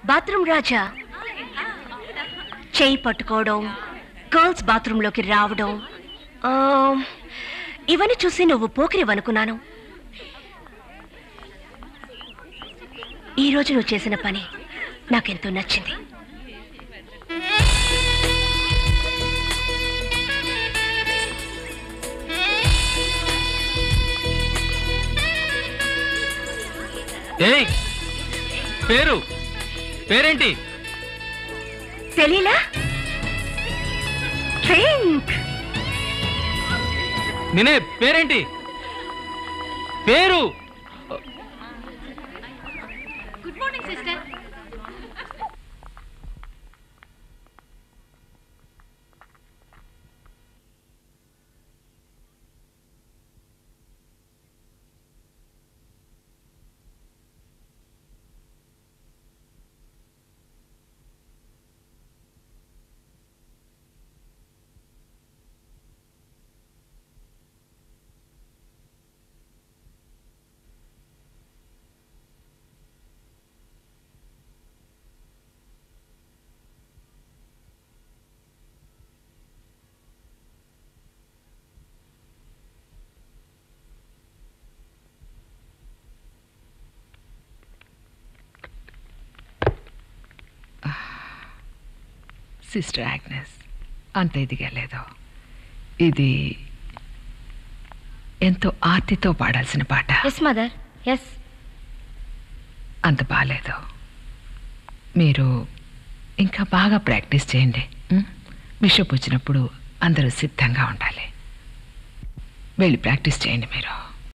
Bathroom రాజా చేయి పట్టుకోవడం girls బాత్రూంలోకి రావడం ఆ, ఇవన్నీ చూసి నువ్వు పోకిరివనుకున్నాను ఈ రోజు నువ్వు చేసిన పని నాకెంతో నచ్చింది ఏయ్ పేరు పేరేంటి తెలీలా డ్రింక్ నేనే పేరేంటి పేరు good morning sister sister Agnes అంత ఇదిగా లేదు ఇది ఎంతో ఆర్తితో పాడాల్సిన పాట ఎస్ మదర్ ఎస్ అంత బాగాలేదు మీరు ఇంకా బాగా ప్రాక్టీస్ చేయండి ఉం? బిషప్ వచ్చినప్పుడు అందరూ సిద్ధంగా ఉండాలి వెళ్ళి ప్రాక్టీస్ చేయండి మీరు